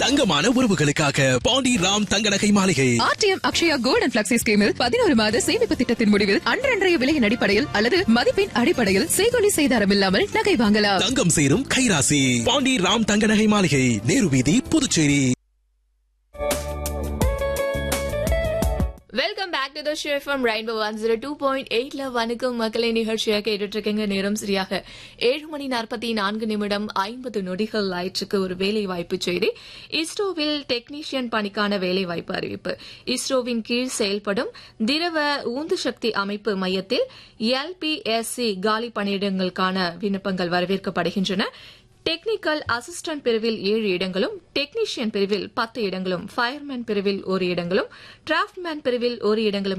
தங்கமான உறவுகளுக்காக பாண்டி ராம் தங்க நகை மாளிகை RTM Akshaya gold and flexi ஸ்கீமில் பதினோரு மாத சேமிப்பு திட்டத்தின் முடிவில் அன்றன்றைய விலையின் அடிப்படையில் அல்லது மதிப்பின் அடிப்படையில் செய்கொலி செய்தாரம் இல்லாமல் நகை வாங்கலாம் தங்கம் சேரும் கைராசி பாண்டி ராம் தங்க நகை மாளிகை நேரு வீதி Puducherry welcome back to the show from Rainbow one zero two point எயிட்ல வணக்கம் மக்களை நிகழ்ச்சியாக கேட்டுட்டு இருக்கீங்க நேரம் சரியாக ஏழு மணி நாற்பத்தி நான்கு நிமிடம் ஐம்பது நொடிகள் ஆயிற்றுக்கு ஒரு வேலை வாய்ப்பு செய்தி இஸ்ரோவில் டெக்னீஷியன் பணிக்கான வேலை வாய்ப்பு அறிவிப்பு இஸ்ரோவின் கீழ் செயல்படும் திரவ ஊந்து சக்தி அமைப்பு மையத்தில் எல்பிஎஸ்சி காலி பணியிடங்களுக்கான விண்ணப்பங்கள் வரவேற்கப்படுகின்றன டெக்னிக்கல் அசிஸ்டன்ட் பிரிவில் ஏழு இடங்களும் டெக்னீஷியன் பிரிவில் பத்து இடங்களும் ஃபயர்மேன் பிரிவில் ஒரு இடங்களும் டிராஃப்ட்மேன் பிரிவில் ஒரு இடங்களும்